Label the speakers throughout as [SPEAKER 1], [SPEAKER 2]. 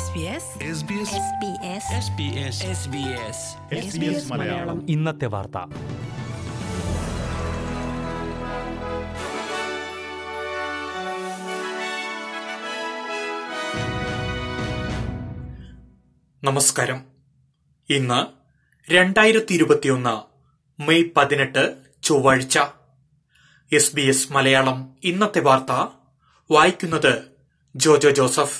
[SPEAKER 1] SBS
[SPEAKER 2] SBS Malayalam
[SPEAKER 3] ഇന്നത്തെ വാർത്ത
[SPEAKER 4] നമസ്കാരം ഇന്ന് രണ്ടായിരത്തി ഇരുപത്തിയൊന്ന് മെയ് പതിനെട്ട് ചൊവ്വാഴ്ച എസ് ബി എസ് മലയാളം ഇന്നത്തെ വാർത്ത വായിക്കുന്നത് ജോജോ ജോസഫ്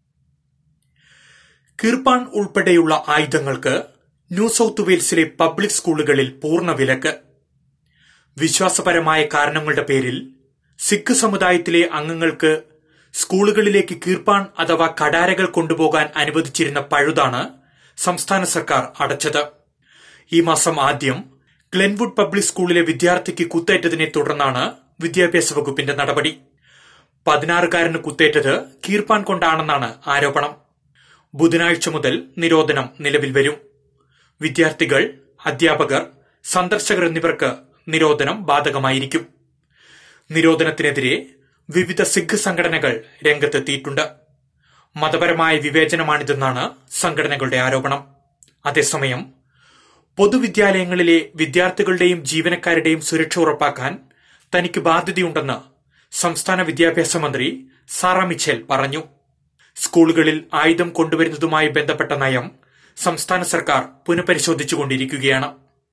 [SPEAKER 4] കിർപ്പാൻ ഉൾപ്പെടെയുള്ള ആയുധങ്ങൾക്ക് ന്യൂ സൌത്ത് വെയിൽസിലെ പബ്ലിക് സ്കൂളുകളിൽ പൂർണ്ണ വിലക്ക് വിശ്വാസപരമായ കാരണങ്ങളുടെ പേരിൽ സിഖ് സമുദായത്തിലെ അംഗങ്ങൾക്ക് സ്കൂളുകളിലേക്ക് കീർപ്പാൻ അഥവാ കടാരകൾ കൊണ്ടുപോകാൻ അനുവദിച്ചിരുന്ന പഴുതാണ് സംസ്ഥാന സർക്കാർ അടച്ചത് ഈ മാസം ആദ്യം ഗ്ലെൻവുഡ് പബ്ലിക് സ്കൂളിലെ വിദ്യാർത്ഥിക്ക് കുത്തേറ്റതിനെ തുടർന്നാണ് വിദ്യാഭ്യാസ വകുപ്പിന്റെ നടപടി പതിനാറുകാരന് കുത്തേറ്റത് കീർപ്പാൻ കൊണ്ടാണെന്നാണ് ആരോപണം ബുധനാഴ്ച മുതൽ നിരോധനം നിലവിൽ വരും വിദ്യാർത്ഥികൾ അധ്യാപകർ സന്ദർശകർ എന്നിവർക്ക് നിരോധനം ബാധകമായിരിക്കും നിരോധനത്തിനെതിരെ വിവിധ സിഖ് സംഘടനകൾ രംഗത്തെത്തിയിട്ടുണ്ട് മതപരമായ വിവേചനമാണിതെന്നാണ് സംഘടനകളുടെ ആരോപണം അതേസമയം പൊതുവിദ്യാലയങ്ങളിലെ വിദ്യാർത്ഥികളുടെയും ജീവനക്കാരുടെയും സുരക്ഷ ഉറപ്പാക്കാൻ തനിക്ക് ബാധ്യതയുണ്ടെന്ന് സംസ്ഥാന വിദ്യാഭ്യാസ മന്ത്രി സാറ മിച്ചേൽ പറഞ്ഞു സ്കൂളുകളിൽ ആയുധം കൊണ്ടുവരുന്നതുമായി ബന്ധപ്പെട്ട നയം സംസ്ഥാന സർക്കാർ പുനഃപരിശോധിച്ചുകൊണ്ടിരിക്കുകയാണ്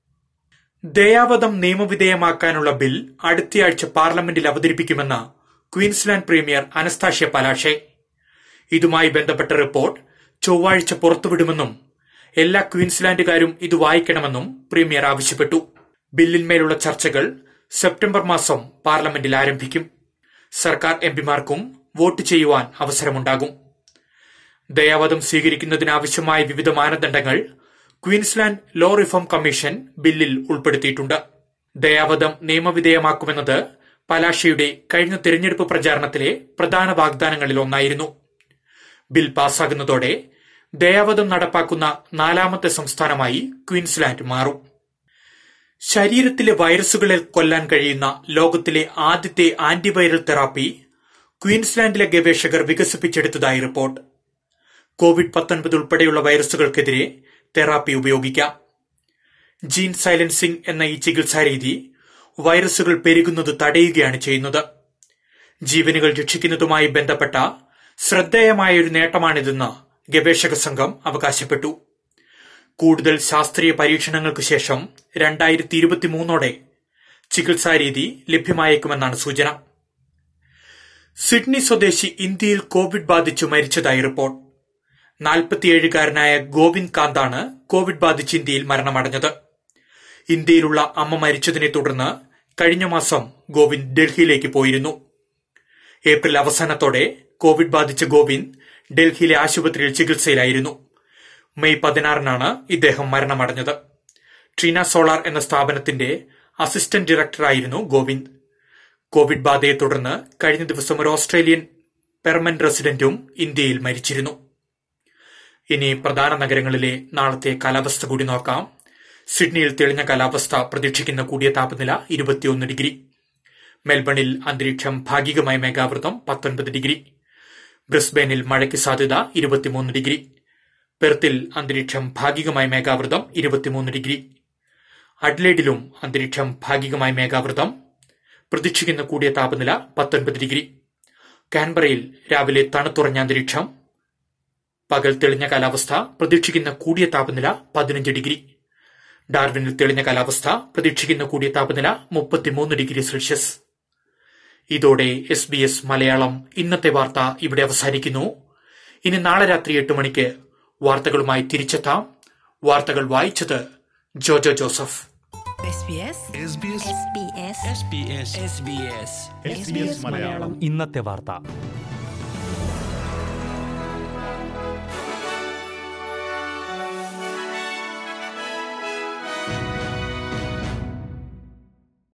[SPEAKER 4] ദയാവധം നിയമവിധേയമാക്കാനുള്ള ബിൽ അടുത്തയാഴ്ച പാർലമെന്റിൽ അവതരിപ്പിക്കുമെന്ന് ക്വീൻസ്ലാൻഡ് പ്രീമിയർ അനസ്താഷ്യ പലാഷെ ഇതുമായി ബന്ധപ്പെട്ട റിപ്പോർട്ട് ചൊവ്വാഴ്ച പുറത്തുവിടുമെന്നും എല്ലാ ക്വീൻസ്ലാൻഡുകാരും ഇത് വായിക്കണമെന്നും പ്രീമിയർ ആവശ്യപ്പെട്ടു ബില്ലിന്മേലുള്ള ചർച്ചകൾ സെപ്റ്റംബർ മാസം പാർലമെന്റിൽ ആരംഭിക്കും സർക്കാർ എംപിമാർക്കും വോട്ട് ചെയ്യുവാൻ അവസരമുണ്ടാകും ദയാവധം സ്വീകരിക്കുന്നതിനാവശ്യമായ വിവിധ മാനദണ്ഡങ്ങൾ ക്വീൻസ്ലാൻഡ് ലോ റിഫോം കമ്മീഷൻ ബില്ലിൽ ഉൾപ്പെടുത്തിയിട്ടുണ്ട് ദയാവധം നിയമവിധേയമാക്കുമെന്നത് പലാഷയുടെ കഴിഞ്ഞ തിരഞ്ഞെടുപ്പ് പ്രചാരണത്തിലെ പ്രധാന വാഗ്ദാനങ്ങളിൽ ഒന്നായിരുന്നു ബിൽ പാസ്സാകുന്നതോടെ ദയാവധം നടപ്പാക്കുന്ന നാലാമത്തെ സംസ്ഥാനമായി ക്വീൻസ്ലാൻഡ് മാറും ശരീരത്തിലെ വൈറസുകളെ കൊല്ലാൻ കഴിയുന്ന ലോകത്തിലെ ആദ്യത്തെ ആന്റിവൈറൽ തെറാപ്പി ക്വീൻസ്ലാൻഡിലെ ഗവേഷകർ വികസിപ്പിച്ചെടുത്തതായി റിപ്പോർട്ട് കോവിഡ് പത്തൊൻപത് ഉൾപ്പെടെയുള്ള വൈറസുകൾക്കെതിരെ തെറാപ്പി ഉപയോഗിക്കാം ജീൻ സൈലൻസിംഗ് എന്ന ഈ ചികിത്സാരീതി വൈറസുകൾ പെരുകുന്നത് തടയുകയാണ് ചെയ്യുന്നത് ജീവനുകൾ രക്ഷിക്കുന്നതുമായി ബന്ധപ്പെട്ട ശ്രദ്ധേയമായ ഒരു നേട്ടമാണിതെന്ന് ഗവേഷക സംഘം അവകാശപ്പെട്ടു കൂടുതൽ ശാസ്ത്രീയ പരീക്ഷണങ്ങൾക്ക് ശേഷം രണ്ടായിരത്തി ഇരുപത്തിമൂന്നോടെ ചികിത്സാരീതി ലഭ്യമായേക്കുമെന്നാണ് സൂചന സിഡ്നി സ്വദേശി ഇന്ത്യയിൽ കോവിഡ് ബാധിച്ചു മരിച്ചതായി റിപ്പോർട്ട് നാൽപ്പത്തിയേഴുകാരനായ ഗോവിന്ദ് കാന്താണ് കോവിഡ് ബാധിച്ച് ഇന്ത്യയിൽ മരണമടഞ്ഞത് ഇന്ത്യയിലുള്ള അമ്മ മരിച്ചതിനെ തുടർന്ന് കഴിഞ്ഞ മാസം ഗോവിന്ദ് ഡൽഹിയിലേക്ക് പോയിരുന്നു ഏപ്രിൽ അവസാനത്തോടെ കോവിഡ് ബാധിച്ച ഗോവിന്ദ് ഡൽഹിയിലെ ആശുപത്രിയിൽ ചികിത്സയിലായിരുന്നു മെയ് പതിനാറിനാണ് ഇദ്ദേഹം മരണമടഞ്ഞത് ട്രീന സോളാർ എന്ന സ്ഥാപനത്തിന്റെ അസിസ്റ്റന്റ് ഡയറക്ടറായിരുന്നു ഗോവിന്ദ് കോവിഡ് ബാധയെ തുടർന്ന് കഴിഞ്ഞ ദിവസം ഒരു ഓസ്ട്രേലിയൻ പെർമനന്റ് റെസിഡന്റും ഇന്ത്യയിൽ മരിച്ചിരുന്നു ഇനി പ്രധാന നഗരങ്ങളിലെ നാളത്തെ കാലാവസ്ഥ കൂടി നോക്കാം സിഡ്നിയിൽ തെളിഞ്ഞ കാലാവസ്ഥ പ്രതീക്ഷിക്കുന്ന കൂടിയ താപനില ഇരുപത്തിയൊന്ന് ഡിഗ്രി മെൽബണിൽ അന്തരീക്ഷം ഭാഗികമായി മേഘാവൃതം പത്തൊൻപത് ഡിഗ്രി ബ്രിസ്ബെയിനിൽ മഴയ്ക്ക് സാധ്യത ഇരുപത്തിമൂന്ന് ഡിഗ്രി പെർത്തിൽ അന്തരീക്ഷം ഭാഗികമായി മേഘാവൃതം ഇരുപത്തിമൂന്ന് ഡിഗ്രി അഡ്ലേഡിലും അന്തരീക്ഷം ഭാഗികമായി മേഘാവൃതം പ്രതീക്ഷിക്കുന്ന കൂടിയ താപനില പത്തൊൻപത് ഡിഗ്രി കാൻബറയിൽ രാവിലെ തണുത്തുറഞ്ഞ അന്തരീക്ഷം പകൽ തെളിഞ്ഞ കാലാവസ്ഥ പ്രതീക്ഷിക്കുന്ന കൂടിയ താപനില പതിനഞ്ച് ഡിഗ്രി ഡാർവിനിൽ തെളിഞ്ഞ കാലാവസ്ഥ പ്രതീക്ഷിക്കുന്ന കൂടിയ താപനില മുപ്പത്തിമൂന്ന് ഡിഗ്രി സെൽഷ്യസ് ഇതോടെ എസ് ബി എസ് മലയാളം ഇന്നത്തെ വാർത്ത ഇവിടെ അവസാനിക്കുന്നു ഇനി നാളെ രാത്രി എട്ട് മണിക്ക് വാർത്തകളുമായി തിരിച്ചെത്താം വാർത്തകൾ വായിച്ചത് ജോജോ ജോസഫ്
[SPEAKER 1] SBS
[SPEAKER 2] SBS മലയാളം
[SPEAKER 3] ഇന്നത്തെ വാർത്ത